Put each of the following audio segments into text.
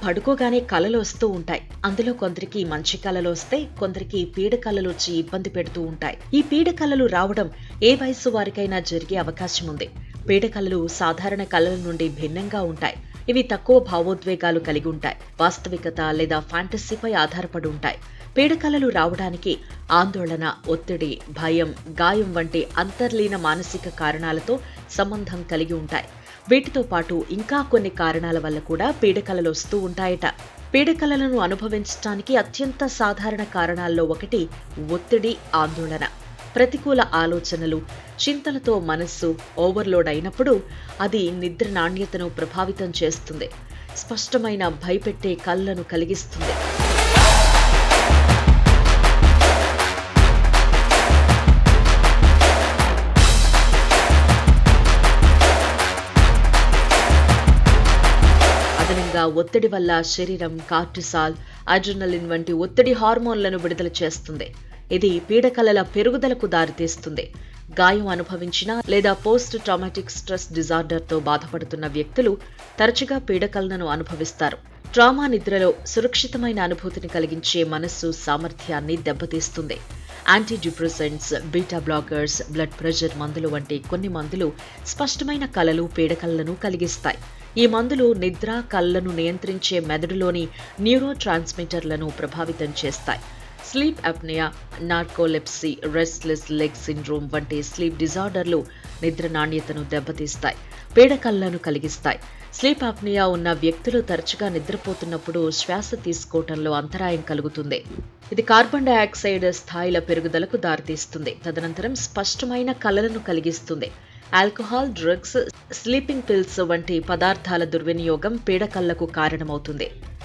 పడుకోగానే కలలు వస్తూ ఉంటాయి అందులో కొందరికి మంచి కలలు వస్తే కొందరికి పీడ కలలు వచ్చి ఇబ్బంది పెడుతూ ఉంటాయి ఈ పీడ కలలు రావడం ఏ వయసు వారికైనా జరిగే అవకాశం ఉంది పీడ కలలు సాధారణ కలల నుండి భిన్నంగా ఉంటాయి ఇవి తక్కువ భావోద్వేగాలు కలిగి ఉంటాయి వాస్తవికత లేదా ఫ్యాంటసీపై ఆధారపడి ఉంటాయి పీడకలలు రావడానికి ఆందోళన ఒత్తిడి భయం గాయం వంటి అంతర్లీన మానసిక కారణాలతో సంబంధం కలిగి ఉంటాయి వీటితో పాటు ఇంకా కొన్ని కారణాల వల్ల కూడా పీడకలలు వస్తూ ఉంటాయట పీడకలలను అనుభవించడానికి అత్యంత సాధారణ కారణాల్లో ఒకటి ఒత్తిడి ఆందోళన ప్రతికూల ఆలోచనలు చింతలతో మనస్సు ఓవర్లోడ్ అయినప్పుడు అది నిద్ర నాణ్యతను ప్రభావితం చేస్తుంది స్పష్టమైన భయపెట్టే కళ్ళను కలిగిస్తుంది అదనంగా ఒత్తిడి వల్ల శరీరం కార్టిసాల్ అడ్రినలిన్ వంటి ఒత్తిడి హార్మోన్లను విడుదల చేస్తుంది ఇది పీడకలల పెరుగుదలకు దారితీస్తుంది గాయం అనుభవించిన లేదా పోస్ట్ ట్రామాటిక్ స్ట్రెస్ డిజార్డర్తో బాధపడుతున్న వ్యక్తులు తరచుగా పీడకలను అనుభవిస్తారు ట్రామా నిద్రలో సురక్షితమైన అనుభూతిని కలిగించే మనస్సు సామర్థ్యాన్ని దెబ్బతీస్తుంది antidepressants beta blockers blood pressure మందులు వంటి కొన్ని మందులు స్పష్టమైన కలలు పీడకలను కలిగిస్తాయి ఈ మందులు నిద్ర కళ్ళను నియంత్రించే మెదడులోని న్యూరో ట్రాన్స్మిటర్లను ప్రభావితం చేస్తాయి sleep apnea narcolepsy restless leg syndrome వంటి స్లీప్ డిజార్డర్లు నిద్ర నాణ్యతను దెబ్బతీస్తాయి పీడకళ్లను కలిగిస్తాయి స్లీప్ అప్నియా ఉన్న వ్యక్తులు తరచుగా నిద్రపోతున్నప్పుడు శ్వాస తీసుకోవటంలో అంతరాయం కలుగుతుంది ఇది కార్బన్ డయాక్సైడ్ స్థాయిల పెరుగుదలకు దారితీస్తుంది తదనంతరం స్పష్టమైన కలలను కలిగిస్తుంది ఆల్కహాల్ డ్రగ్స్ స్లీపింగ్ పిల్స్ వంటి పదార్థాల దుర్వినియోగం పీడకళ్లకు కారణమవుతుంది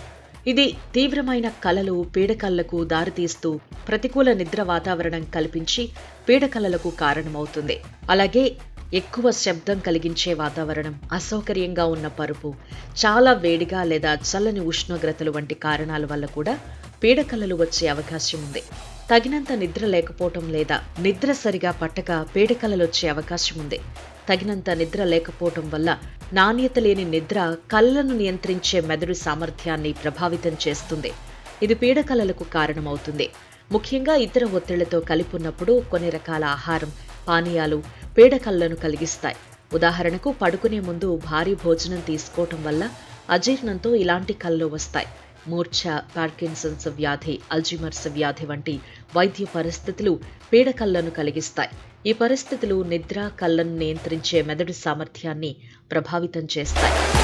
ఇది తీవ్రమైన కలలు పీడకళ్లకు దారితీస్తూ ప్రతికూల నిద్ర వాతావరణం కల్పించి పీడకలలకు కారణమవుతుంది అలాగే ఎక్కువ శబ్దం కలిగించే వాతావరణం అసౌకర్యంగా ఉన్న పరుపు చాలా వేడిగా లేదా చల్లని ఉష్ణోగ్రతలు వంటి కారణాల వల్ల కూడా పీడకలలు వచ్చే అవకాశం ఉంది తగినంత నిద్ర లేకపోవటం లేదా నిద్ర సరిగా పట్టక పీడకలలు వచ్చే అవకాశం ఉంది తగినంత నిద్ర లేకపోవటం వల్ల నాణ్యత లేని నిద్ర కళ్ళను నియంత్రించే మెదడు సామర్థ్యాన్ని ప్రభావితం చేస్తుంది ఇది పీడకలలకు కారణమవుతుంది ముఖ్యంగా ఇతర ఒత్తిళ్లతో కలిపి ఉన్నప్పుడు కొన్ని రకాల ఆహారం పానీయాలు పీడకళ్లను కలిగిస్తాయి ఉదాహరణకు పడుకునే ముందు భారీ భోజనం తీసుకోవటం వల్ల అజీర్ణంతో ఇలాంటి కళ్ళు వస్తాయి మూర్ఛ పార్కిన్సన్స్ వ్యాధి అల్జిమర్స్ వ్యాధి వంటి వైద్య పరిస్థితులు పీడకళ్లను కలిగిస్తాయి ఈ పరిస్థితులు నిద్ర కళ్ళను నియంత్రించే మెదడు సామర్థ్యాన్ని ప్రభావితం చేస్తాయి